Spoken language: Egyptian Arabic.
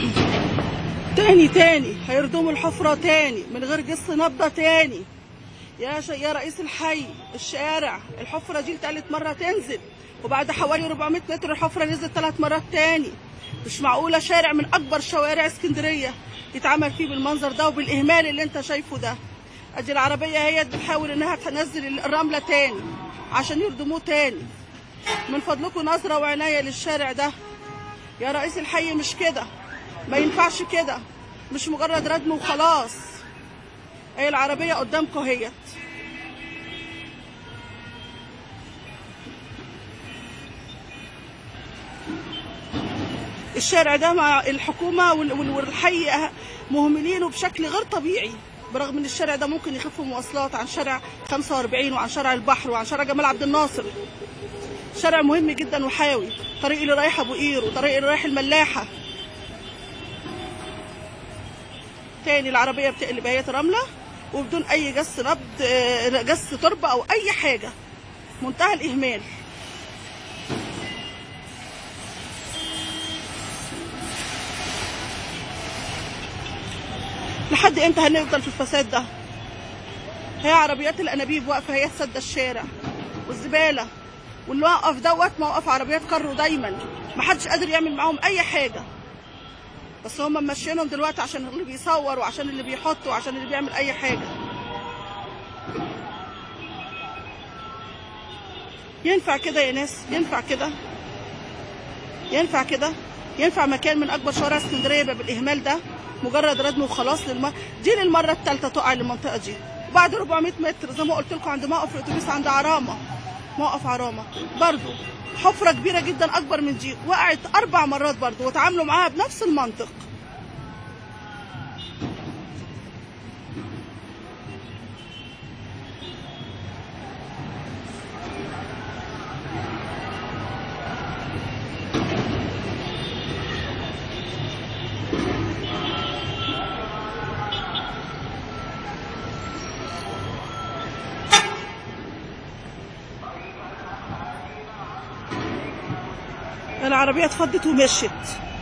تاني تاني هيردموا الحفرة تاني من غير قص نبضة تاني يا ش... يا رئيس الحي الشارع الحفرة دي تالت مرة تنزل وبعد حوالي 400 متر الحفرة نزلت ثلاث مرات تاني مش معقولة شارع من أكبر شوارع اسكندرية يتعمل فيه بالمنظر ده وبالإهمال اللي أنت شايفه ده أدي العربية هي بتحاول إنها تنزل الرملة تاني عشان يردموه تاني من فضلكم نظرة وعناية للشارع ده يا رئيس الحي مش كده ما ينفعش كده مش مجرد ردم وخلاص هي العربية قدامكم اهيت الشارع ده مع الحكومة وال- وال- والحي أه- مهملينه بشكل غير طبيعي برغم ان الشارع ده ممكن يخف مواصلات عن شارع 45 وعن شارع البحر وعن شارع جمال عبد الناصر شارع مهم جدا وحيوي طريق اللي رايح ابو قير وطريق اللي رايح الملاحه تاني العربيه بتقلب اهي رمله وبدون اي جس نبض آه، جس تربه او اي حاجه منتهى الاهمال لحد امتى هنفضل في الفساد ده هي عربيات الانابيب واقفه هي سد الشارع والزباله واللي واقف دوت موقف عربيات كارو دايما محدش قادر يعمل معاهم اي حاجه بس هم ماشيينهم دلوقتي عشان اللي بيصور وعشان اللي بيحط وعشان اللي بيعمل اي حاجه ينفع كده يا ناس ينفع كده ينفع كده ينفع مكان من اكبر شوارع اسكندريه يبقى بالاهمال ده مجرد ردم وخلاص للم... دي للمره الثالثه تقع للمنطقه دي وبعد 400 متر زي ما قلت لكم عند موقف الاتوبيس عند عرامه موقف عرامه برضو حفره كبيره جدا اكبر من دي وقعت اربع مرات برضو وتعاملوا معاها بنفس المنطق العربيه اتفضت ومشت